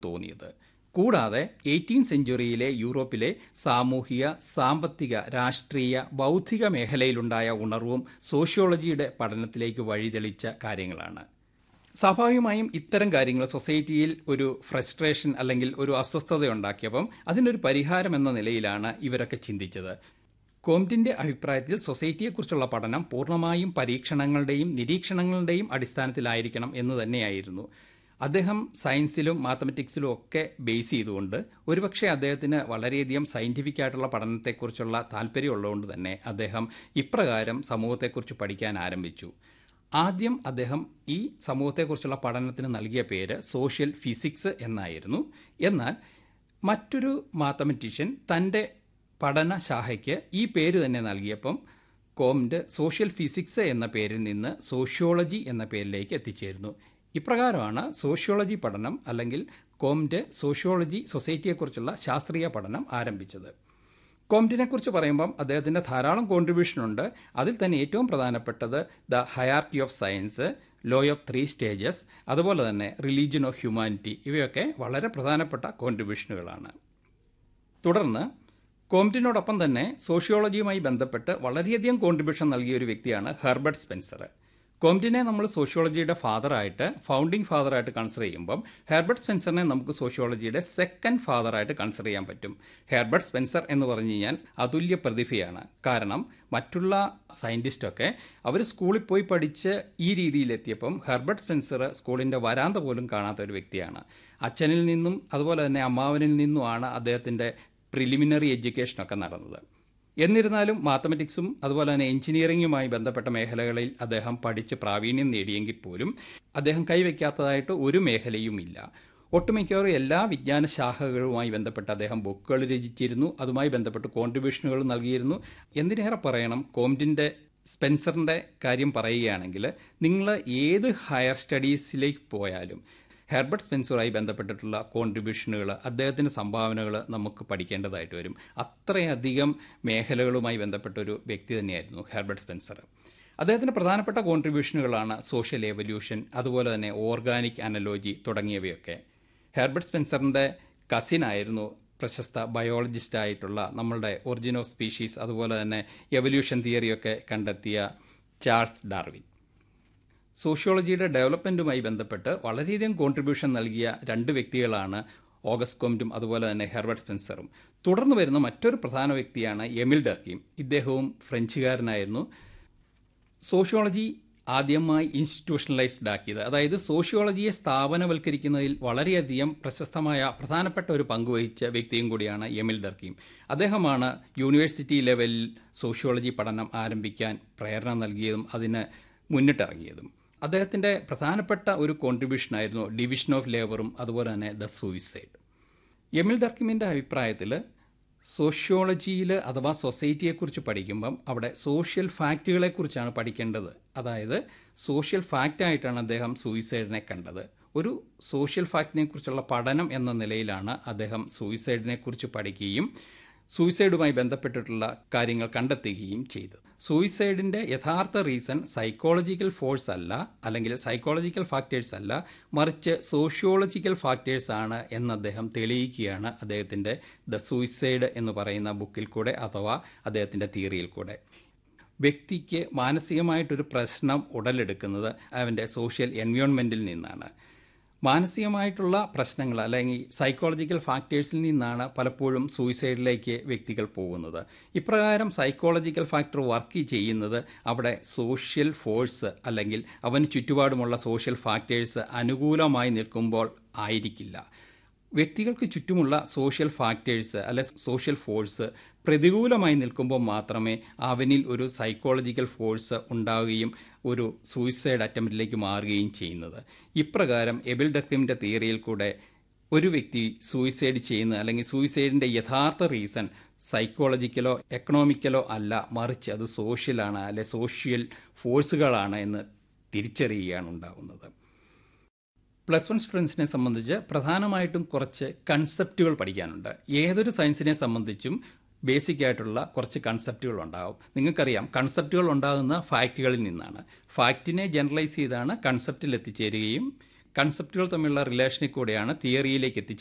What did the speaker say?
തോന്നിയത് കൂടാതെ എയ്റ്റീൻ സെഞ്ചുറിയിലെ യൂറോപ്പിലെ സാമൂഹിക സാമ്പത്തിക രാഷ്ട്രീയ ബൗദ്ധിക മേഖലയിലുണ്ടായ ഉണർവും സോഷ്യോളജിയുടെ പഠനത്തിലേക്ക് വഴിതെളിച്ച കാര്യങ്ങളാണ് സ്വാഭാവികമായും ഇത്തരം കാര്യങ്ങൾ സൊസൈറ്റിയിൽ ഒരു ഫ്രസ്ട്രേഷൻ അല്ലെങ്കിൽ ഒരു അസ്വസ്ഥത ഉണ്ടാക്കിയപ്പം അതിനൊരു പരിഹാരം എന്ന നിലയിലാണ് ഇവരൊക്കെ ചിന്തിച്ചത് കോംറ്റിന്റെ അഭിപ്രായത്തിൽ സൊസൈറ്റിയെക്കുറിച്ചുള്ള പഠനം പൂർണ്ണമായും പരീക്ഷണങ്ങളുടെയും നിരീക്ഷണങ്ങളുടെയും അടിസ്ഥാനത്തിലായിരിക്കണം എന്ന് തന്നെയായിരുന്നു അദ്ദേഹം സയൻസിലും മാത്തമെറ്റിക്സിലും ഒക്കെ ബേസ് ചെയ്തുകൊണ്ട് ഒരുപക്ഷെ അദ്ദേഹത്തിന് വളരെയധികം സയൻറ്റിഫിക് ആയിട്ടുള്ള പഠനത്തെക്കുറിച്ചുള്ള താല്പര്യമുള്ളതുകൊണ്ട് തന്നെ അദ്ദേഹം ഇപ്രകാരം സമൂഹത്തെക്കുറിച്ച് പഠിക്കാൻ ആരംഭിച്ചു ആദ്യം അദ്ദേഹം ഈ സമൂഹത്തെക്കുറിച്ചുള്ള പഠനത്തിന് നൽകിയ പേര് സോഷ്യൽ ഫിസിക്സ് എന്നായിരുന്നു എന്നാൽ മറ്റൊരു മാത്തമെറ്റീഷ്യൻ തൻ്റെ പഠനശാഖയ്ക്ക് ഈ പേര് തന്നെ നൽകിയപ്പം കോംറ്റ് സോഷ്യൽ ഫിസിക്സ് എന്ന പേരിൽ നിന്ന് സോഷ്യോളജി എന്ന പേരിലേക്ക് എത്തിച്ചേരുന്നു ഇപ്രകാരമാണ് സോഷ്യോളജി പഠനം അല്ലെങ്കിൽ കോംറ്റ് സോഷ്യോളജി സൊസൈറ്റിയെക്കുറിച്ചുള്ള ശാസ്ത്രീയ പഠനം ആരംഭിച്ചത് കോംറ്റിനെ കുറിച്ച് പറയുമ്പം അദ്ദേഹത്തിൻ്റെ ധാരാളം കോൺട്രിബ്യൂഷൻ ഉണ്ട് അതിൽ തന്നെ ഏറ്റവും പ്രധാനപ്പെട്ടത് the hierarchy of science law of three stages അതുപോലെ തന്നെ റിലീജിയൻ ഓഫ് ഹ്യൂമാനിറ്റി ഇവയൊക്കെ വളരെ പ്രധാനപ്പെട്ട കോൺട്രിബ്യൂഷനുകളാണ് തുടർന്ന് കോംറ്റിനോടൊപ്പം തന്നെ സോഷ്യോളജിയുമായി ബന്ധപ്പെട്ട് വളരെയധികം കോൺട്രിബ്യൂഷൻ നൽകിയ ഒരു വ്യക്തിയാണ് ഹെർബർട്ട് സ്പെൻസർ കോംറ്റിനെ നമ്മൾ സോഷ്യോളജിയുടെ ഫാദറായിട്ട് ഫൗണ്ടിങ് ഫാദറായിട്ട് കൺസിഡർ ചെയ്യുമ്പം ഹെർബർട്ട് സ്പെൻസറിനെ നമുക്ക് സോഷ്യോളജിയുടെ സെക്കൻഡ് ഫാദറായിട്ട് കൺസിഡർ ചെയ്യാൻ പറ്റും ഹെർബർട്ട് സ്പെൻസർ എന്ന് പറഞ്ഞു കഴിഞ്ഞാൽ അതുല്യ പ്രതിഭയാണ് കാരണം മറ്റുള്ള സയൻറ്റിസ്റ്റൊക്കെ അവർ സ്കൂളിൽ പോയി പഠിച്ച് ഈ രീതിയിലെത്തിയപ്പം ഹെർബർട്ട് സ്പെൻസർ സ്കൂളിൻ്റെ വരാന്ത പോലും കാണാത്ത ഒരു വ്യക്തിയാണ് അച്ഛനിൽ നിന്നും അതുപോലെ തന്നെ അമ്മാവനിൽ നിന്നുമാണ് അദ്ദേഹത്തിൻ്റെ പ്രിലിമിനറി എഡ്യൂക്കേഷനൊക്കെ നടന്നത് എന്നിരുന്നാലും മാത്തമെറ്റിക്സും അതുപോലെ തന്നെ എഞ്ചിനീയറിംഗുമായി ബന്ധപ്പെട്ട മേഖലകളിൽ അദ്ദേഹം പഠിച്ച് പ്രാവീണ്യം നേടിയെങ്കിൽ പോലും അദ്ദേഹം കൈവയ്ക്കാത്തതായിട്ട് ഒരു മേഖലയുമില്ല ഒട്ടുമിക്കവാറും എല്ലാ വിജ്ഞാന ശാഖകളുമായി ബന്ധപ്പെട്ട് അദ്ദേഹം ബുക്കുകൾ രചിച്ചിരുന്നു അതുമായി ബന്ധപ്പെട്ട് കോൺട്രിബ്യൂഷനുകൾ നൽകിയിരുന്നു എന്തിനേറെ പറയണം കോംറ്റിൻ്റെ സ്പെൻസറിൻ്റെ കാര്യം പറയുകയാണെങ്കിൽ നിങ്ങൾ ഏത് ഹയർ സ്റ്റഡീസിലേക്ക് പോയാലും ഹെർബർട്ട് സ്പെൻസറുമായി ബന്ധപ്പെട്ടിട്ടുള്ള കോൺട്രിബ്യൂഷനുകൾ അദ്ദേഹത്തിൻ്റെ സംഭാവനകൾ നമുക്ക് പഠിക്കേണ്ടതായിട്ട് വരും അത്രയധികം മേഖലകളുമായി ബന്ധപ്പെട്ട ഒരു വ്യക്തി തന്നെയായിരുന്നു ഹെർബർട്ട് സ്പെൻസർ അദ്ദേഹത്തിൻ്റെ പ്രധാനപ്പെട്ട കോൺട്രിബ്യൂഷനുകളാണ് സോഷ്യൽ എവല്യൂഷൻ അതുപോലെ തന്നെ ഓർഗാനിക് അനലോജി തുടങ്ങിയവയൊക്കെ ഹെർബർട്ട് സ്പെൻസറിൻ്റെ കസിനായിരുന്നു പ്രശസ്ത ബയോളജിസ്റ്റ് ആയിട്ടുള്ള നമ്മളുടെ ഒറിജിൻ ഓഫ് സ്പീഷീസ് അതുപോലെ തന്നെ എവല്യൂഷൻ തിയറിയൊക്കെ കണ്ടെത്തിയ ചാൾസ് ഡാർവിൻ സോഷ്യോളജിയുടെ ഡെവലപ്മെൻറ്റുമായി ബന്ധപ്പെട്ട് വളരെയധികം കോൺട്രിബ്യൂഷൻ നൽകിയ രണ്ട് വ്യക്തികളാണ് ഓഗസ്റ്റ് കോംറ്റും അതുപോലെ തന്നെ ഹെർബർട്ട് സ്പെൻസറും തുടർന്ന് വരുന്ന മറ്റൊരു പ്രധാന വ്യക്തിയാണ് എമിൽ ഡർക്കിയും ഇദ്ദേഹവും ഫ്രഞ്ചുകാരനായിരുന്നു സോഷ്യോളജി ആദ്യമായി ഇൻസ്റ്റിറ്റ്യൂഷണലൈസ്ഡ് ആക്കിയത് അതായത് സോഷ്യോളജിയെ സ്ഥാപനവൽക്കരിക്കുന്നതിൽ വളരെയധികം പ്രശസ്തമായ പ്രധാനപ്പെട്ട ഒരു പങ്കുവഹിച്ച വ്യക്തിയും കൂടിയാണ് എമിൽ ഡർക്കിയും അദ്ദേഹമാണ് യൂണിവേഴ്സിറ്റി ലെവലിൽ സോഷ്യോളജി പഠനം ആരംഭിക്കാൻ പ്രേരണ നൽകിയതും അതിന് മുന്നിട്ടിറങ്ങിയതും അദ്ദേഹത്തിൻ്റെ പ്രധാനപ്പെട്ട ഒരു കോൺട്രിബ്യൂഷനായിരുന്നു ഡിവിഷൻ ഓഫ് ലേബറും അതുപോലെ തന്നെ ദ സൂയിസൈഡ് എമിൽ ഡർക്കിമിൻ്റെ അഭിപ്രായത്തിൽ സോഷ്യോളജിയിൽ അഥവാ സൊസൈറ്റിയെക്കുറിച്ച് പഠിക്കുമ്പം അവിടെ സോഷ്യൽ ഫാക്റ്റുകളെക്കുറിച്ചാണ് പഠിക്കേണ്ടത് അതായത് സോഷ്യൽ ഫാക്റ്റായിട്ടാണ് അദ്ദേഹം സൂയിസൈഡിനെ കണ്ടത് ഒരു സോഷ്യൽ ഫാക്റ്റിനെ കുറിച്ചുള്ള പഠനം എന്ന നിലയിലാണ് അദ്ദേഹം സൂയിസൈഡിനെ കുറിച്ച് പഠിക്കുകയും സൂയിസൈഡുമായി ബന്ധപ്പെട്ടിട്ടുള്ള കാര്യങ്ങൾ കണ്ടെത്തുകയും ചെയ്തത് സൂയിസൈഡിൻ്റെ യഥാർത്ഥ റീസൺ സൈക്കോളജിക്കൽ ഫോഴ്സ് അല്ല അല്ലെങ്കിൽ സൈക്കോളജിക്കൽ ഫാക്ടേഴ്സ് അല്ല മറിച്ച് സോഷ്യോളജിക്കൽ ഫാക്ടേഴ്സ് ആണ് എന്ന് അദ്ദേഹം തെളിയിക്കുകയാണ് അദ്ദേഹത്തിൻ്റെ ദ സൂയിസൈഡ് എന്ന് പറയുന്ന ബുക്കിൽ കൂടെ അഥവാ അദ്ദേഹത്തിൻ്റെ തിയറിയിൽ കൂടെ വ്യക്തിക്ക് മാനസികമായിട്ടൊരു പ്രശ്നം ഉടലെടുക്കുന്നത് അവൻ്റെ സോഷ്യൽ എൻവയോൺമെൻറ്റിൽ നിന്നാണ് മാനസികമായിട്ടുള്ള പ്രശ്നങ്ങൾ അല്ലെങ്കിൽ സൈക്കോളജിക്കൽ ഫാക്ടേഴ്സിൽ നിന്നാണ് പലപ്പോഴും സൂയിസൈഡിലേക്ക് വ്യക്തികൾ പോകുന്നത് ഇപ്രകാരം സൈക്കോളജിക്കൽ ഫാക്ടർ വർക്ക് ചെയ്യുന്നത് അവിടെ സോഷ്യൽ ഫോഴ്സ് അല്ലെങ്കിൽ അവന് ചുറ്റുപാടുമുള്ള സോഷ്യൽ ഫാക്ടേഴ്സ് അനുകൂലമായി നിൽക്കുമ്പോൾ ആയിരിക്കില്ല വ്യക്തികൾക്ക് ചുറ്റുമുള്ള സോഷ്യൽ ഫാക്ടേഴ്സ് അല്ലെ സോഷ്യൽ ഫോഴ്സ് പ്രതികൂലമായി നിൽക്കുമ്പോൾ മാത്രമേ അവനിൽ ഒരു സൈക്കോളജിക്കൽ ഫോഴ്സ് ഉണ്ടാവുകയും ഒരു സൂയിസൈഡ് അറ്റംപ്റ്റിലേക്ക് മാറുകയും ചെയ്യുന്നത് ഇപ്രകാരം എബിൽ ഡക്രിമിൻ്റെ തിയറിയിൽ കൂടെ ഒരു വ്യക്തി സൂയിസൈഡ് ചെയ്യുന്നത് അല്ലെങ്കിൽ സൂയിസൈഡിൻ്റെ യഥാർത്ഥ റീസൺ സൈക്കോളജിക്കലോ എക്കണോമിക്കലോ അല്ല മറിച്ച് അത് സോഷ്യലാണ് അല്ലെ സോഷ്യൽ ഫോഴ്സുകളാണ് എന്ന് തിരിച്ചറിയുകയാണ് ഉണ്ടാകുന്നത് പ്ലസ് വൺ സ്റ്റുഡൻസിനെ സംബന്ധിച്ച് പ്രധാനമായിട്ടും കുറച്ച് കൺസെപ്റ്റുകൾ പഠിക്കാനുണ്ട് ഏതൊരു സയൻസിനെ സംബന്ധിച്ചും ബേസിക് ആയിട്ടുള്ള കുറച്ച് കൺസെപ്റ്റുകൾ ഉണ്ടാവും നിങ്ങൾക്കറിയാം കൺസെപ്റ്റുകൾ ഉണ്ടാകുന്ന ഫാക്റ്റുകളിൽ നിന്നാണ് ഫാക്റ്റിനെ ജനറലൈസ് ചെയ്താണ് കൺസെപ്റ്റിൽ എത്തിച്ചേരുകയും കൺസെപ്റ്റുകൾ തമ്മിലുള്ള റിലേഷനിൽ കൂടെയാണ് തിയറിയിലേക്ക് എത്തിച്ചേരുന്നത്